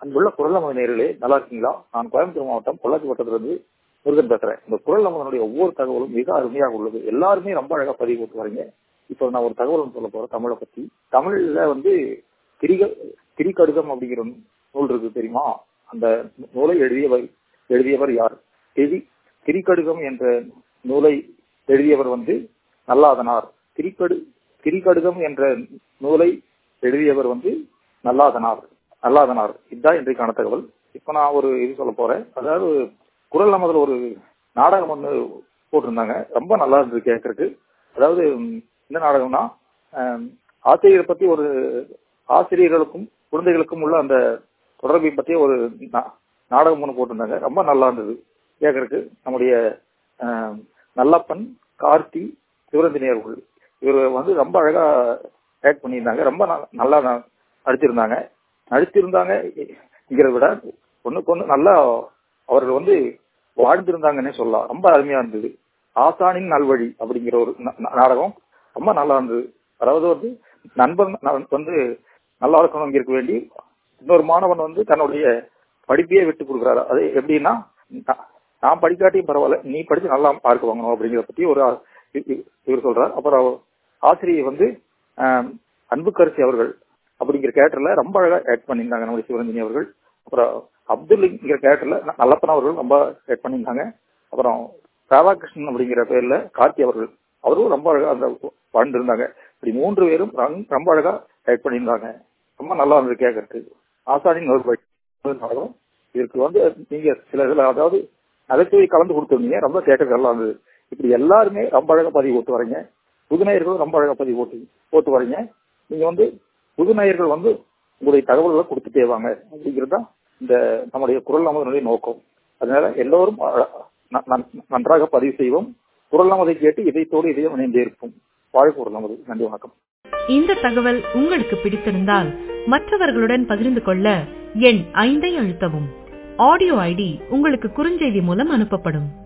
அன்புள்ள குரல் நமது நேர்களே நல்லா இருக்கீங்களா நான் கோயம்புத்தூர் மாவட்டம் பொள்ளாச்சி வட்டத்திலிருந்து முருகன் பேசுறேன் இந்த குரல் நமதனுடைய ஒவ்வொரு தகவலும் மிக அருமையாக உள்ளது எல்லாருமே ரொம்ப அழகா பதிவு போட்டு வரீங்க இப்போ நான் ஒரு தகவல் ஒன்று சொல்ல போறேன் தமிழை பத்தி தமிழ்ல வந்து திரிக திரிகடுகம் அப்படிங்கிற நூல் இருக்கு தெரியுமா அந்த நூலை எழுதியவர் எழுதியவர் யார் திரி திரிகடுகம் என்ற நூலை எழுதியவர் வந்து நல்லாதனார் திரிகடு திரிகடுகம் என்ற நூலை எழுதியவர் வந்து நல்லாதனார் நல்லாதனார் இதுதான் இன்றைக்கான தகவல் இப்ப நான் ஒரு இது சொல்ல போறேன் அதாவது குரல் நமதுல ஒரு நாடகம் ஒன்று போட்டிருந்தாங்க ரொம்ப நல்லா இருந்தது கேட்கறதுக்கு அதாவது என்ன நாடகம்னா ஆசிரியரை பத்தி ஒரு ஆசிரியர்களுக்கும் குழந்தைகளுக்கும் உள்ள அந்த தொடர்பை பத்தி ஒரு நாடகம் ஒன்று போட்டிருந்தாங்க ரொம்ப நல்லா இருந்தது கேட்கறதுக்கு நம்முடைய நல்லப்பன் கார்த்தி சிவரஞ்சனியர்கள் இவர் வந்து ரொம்ப அழகா ஆக்ட் பண்ணியிருந்தாங்க ரொம்ப நல்லா நடிச்சிருந்தாங்க நடிச்சிருந்தாங்கிறத விட ஒண்ணுக்கு ஒண்ணு நல்லா அவர்கள் வந்து வாழ்ந்திருந்தாங்கன்னே சொல்லலாம் ரொம்ப அருமையா இருந்தது ஆசானின் நல்வழி அப்படிங்கிற ஒரு நாடகம் ரொம்ப நல்லா இருந்தது அதாவது வந்து நண்பன் வந்து நல்லா இருக்கணும் இருக்க வேண்டி இன்னொரு மாணவன் வந்து தன்னுடைய படிப்பையே விட்டு கொடுக்குறாரு அது எப்படின்னா நான் படிக்காட்டியும் பரவாயில்ல நீ படிச்சு நல்லா மார்க் வாங்கணும் அப்படிங்கிறத பத்தி ஒரு இவர் சொல்றார் அப்புறம் ஆசிரியை வந்து அன்புக்கரசி அவர்கள் அப்படிங்கிற கேரக்டர்ல ரொம்ப அழகா ஆக்ட் பண்ணியிருந்தாங்க நம்முடைய சிவரஞ்சனி அவர்கள் அப்புறம் அப்துல்ங்கிற கேரக்டர்ல நல்லப்பன் அவர்கள் ரொம்ப ஆக்ட் பண்ணியிருந்தாங்க அப்புறம் ராதாகிருஷ்ணன் அப்படிங்கிற பேர்ல கார்த்தி அவர்கள் அவரும் ரொம்ப அழகா அந்த வாழ்ந்திருந்தாங்க இப்படி மூன்று பேரும் ரொம்ப அழகா ஆக்ட் பண்ணியிருந்தாங்க ரொம்ப நல்லா இருந்தது கேட்கறதுக்கு ஆசானின் நாடகம் இதுக்கு வந்து நீங்க சில இதுல அதாவது நகைச்சுவை கலந்து கொடுத்துருந்தீங்க ரொம்ப கேட்கறது நல்லா இருந்தது இப்படி எல்லாருமே ரொம்ப அழகா பதிவு போட்டு வரீங்க புதுநேயர்களும் ரொம்ப அழகா பதிவு போட்டு போட்டு வரீங்க நீங்க வந்து புதுநேயர்கள் வந்து உங்களுடைய தகவல்களை கொடுத்துட்டே வாங்க அப்படிங்கிறது தான் இந்த நம்முடைய குரல் நமதனுடைய நோக்கம் அதனால எல்லோரும் நன்றாக பதிவு செய்வோம் குரல் நமதை கேட்டு இதயத்தோடு இதயம் இணைந்தே இருக்கும் வாழ் குரல் நமது நன்றி வணக்கம் இந்த தகவல் உங்களுக்கு பிடித்திருந்தால் மற்றவர்களுடன் பகிர்ந்து கொள்ள எண் ஐந்தை அழுத்தவும் ஆடியோ ஐடி உங்களுக்கு குறுஞ்செய்தி மூலம் அனுப்பப்படும்